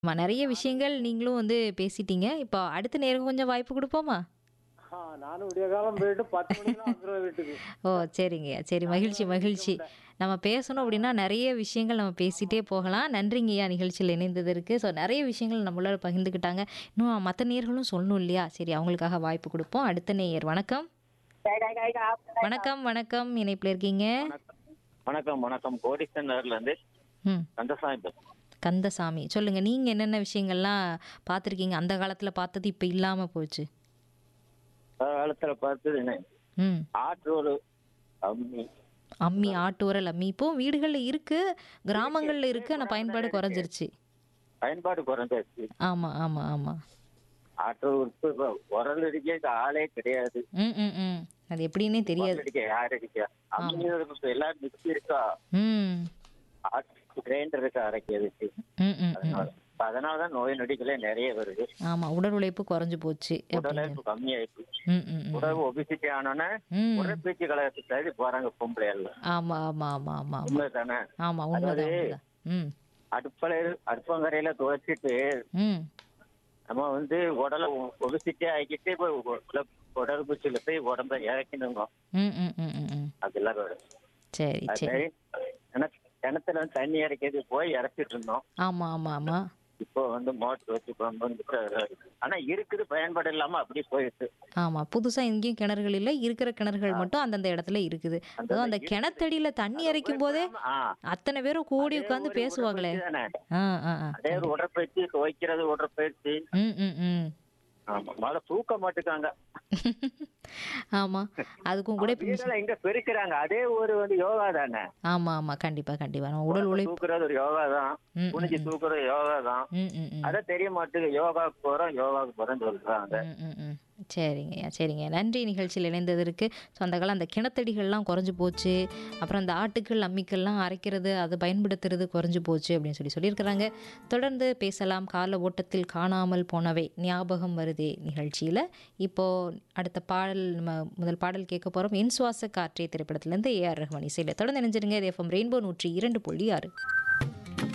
ஆமா. நெறைய விஷயங்கள் நீங்களும் வந்து பேசிட்டீங்க. இப்போ அடுத்த நேரம் கொஞ்சம் வாய்ப்பு குடுப்போமா? ஆ, நானும் விடிய காலம் போயிட்டு 10 மணிக்கு தான் வந்துருவேன் வீட்டுக்கு. ஓ! சரிங்கய்யா. சரி நானும் மகிழ்ச்சி, வீட்டுக்கு மகிழ்ச்சி. வந்தேன். நம்ம பேசணும் அப்படின்னா நெறைய விஷயங்கள் நம்ம பேசிட்டே போகலாம். நன்றிங்கய்யா நிகழ்ச்சியில இணைந்ததற்கு. ஸோ நெறைய விஷயங்கள் நம்மளோட பகிர்ந்துக்கிட்டாங்க. இன்னும் மத்த நேயர்களும் சொல்லணும் இல்லையா? சரி அவங்களுக்காக வாய்ப்பு குடுப்போம். அடுத்த நேயர் வணக்கம். வணக்கம், வணக்கம். இணைப்பில இருக்கீங்க. வணக்கம் வணக்கம் கோடிஸ்டன் நகர்ல இருந்து ம். கந்தசாமி பேசுறேன். கந்தசாமி. சொல்லுங்க. நீங்க என்னென்ன விஷயங்கள்லாம் பார்த்துருக்கீங்க? அந்த காலத்துல பார்த்தது இப்ப இல்லாம போச்சு. காலத்துல பார்த்தது என்ன ம். ஆற்றோரு அம்மி அம்மி, ஆட்டு உரல் அம்மி. இப்போ வீடுகள்ல இருக்கு. கிராமங்கள்ல இருக்கு. ஆனா பயன்பாடு குறைஞ்சிருச்சு. பயன்பாடு குறைஞ்சாச்சு ஆமா, ஆமா, ஆமா. ஆற்றோர் உறுப்பு இப்ப உரல் அடிக்க இது ஆளே கிடையாது ம், ம், ம். அது எப்படின்னே தெரியாது. உரல் அடிக்க யார் அடிக்க அம்மி இருக்கு எல்லாரும் மிக்சி இருக்கா ம். கிரைண்டர் இருக்கா அரைக்கிறதுக்கு ம், ம், ம். அதனால இப்ப அதனாலதான் நோய் நொடிகளே நிறைய வருது ஆமா. உடல் உழைப்பு குறைஞ்சு போச்சு உடல் அப்படிங்கிறது. உழைப்பு கம்மியாயிடுச்சு ம், ம், ம். உடல் ஒபிசிட்டி ஆனோன்னே ம். உடற்பயிற்சி கழகத்துக்கு தேடி போறாங்க பொம்பளை எல்லாம் ஆமா, ஆமா, ஆமா, ஆமா, ஆமா. உண்மை தானே ஆமா, உண்மைதான், அதாவது உண்மைதான். ம். அடுப்பலை அடுப்பங்கரையில துவைச்சிட்டு ம். நம்ம வந்து உடலை ஒபிசிட்டி ஆக்கிட்டு இப்போ உட- உடல் பூச்சியில போய் உடம்ப இறக்கணுங்க ம், ம், ம், ம், ம். அதெல்லாம் வேணும். சரி, அது சரி. மாதிரி கிண- கிணத்துல வந்து தண்ணி இறக்கிறது போய் இறச்சிட்டு இருந்தோம் ஆமா, ஆமா, ஆமா. இப்போ வந்து மோட்டர் வச்சு பம்பு வந்து இப்ப அதெல்லாம் இருக்கு. ஆனா இருக்குது பயன்பாடு இல்லாம அப்படியே போயிடுச்சு ஆமா. புதுசா எங்கேயும் கிணறுகள் இல்ல. இருக்கிற கிணறுகள் மட்டும் அந்தந்த இடத்துல இருக்குது. அந்த அதுவும் அந்த இருக்குது. கிணத்தடியில தண்ணி இறைக்கும் போதே ஆ, அத்தனை பேரும் கூடி அதே உட்கார்ந்து ஒரு பேசுவாங்களே. உடற்பயிற்சி தானே. ஆ, ஆ, ஆ. அதே ஒரு உடற்பயிற்சி துவைக்கிறது உடற்பயிற்சி ம், ம், ம். ஆமா மழை தூக்க மாட்டுக்காங்க ஆமா. அதுக்கும் கூட இப்ப மிஷின் வீடுகளை எங்க பெருக்குறாங்க அதே ஒரு வந்து யோகா தானே ஆமா, ஆமா. கண்டிப்பா, கண்டிப்பா. நம்ம உடல் உழைப்பு தூக்குறது ஒரு யோகா தான் ம், ம், குனிஞ்சு ம். தூக்குறது யோகா தான் ம், ம், ம். அதான் தெரிய மாட்டேங்குது யோகாவுக்கு போறோம் யோகாவுக்கு போறோம்னு சொல்றாங்க ம், ம், ம். சரிங்கய்யா சரிங்க நன்றி நிகழ்ச்சியில் இணைந்ததற்கு ஸோ அந்த காலம் அந்த கிணத்தடிகள்லாம் குறைஞ்சு போச்சு அப்புறம் அந்த ஆட்டுக்கள் அம்மிக்கள்லாம் அரைக்கிறது அதை பயன்படுத்துறது குறைஞ்சு போச்சு அப்படின்னு சொல்லி சொல்லியிருக்கிறாங்க தொடர்ந்து பேசலாம் கால ஓட்டத்தில் காணாமல் போனவை ஞாபகம் வருதே நிகழ்ச்சியில் இப்போது அடுத்த பாடல் நம்ம முதல் பாடல் கேட்க போகிறோம் என் சுவாச காற்றே திரைப்படத்திலேருந்து ஏஆர் ரஹ்மான் இசையில் தொடர்ந்து இணைஞ்சிருங்க இது எஃப்எம் ரெயின்போ நூற்றி இரண்டு புள்ளி ஆறு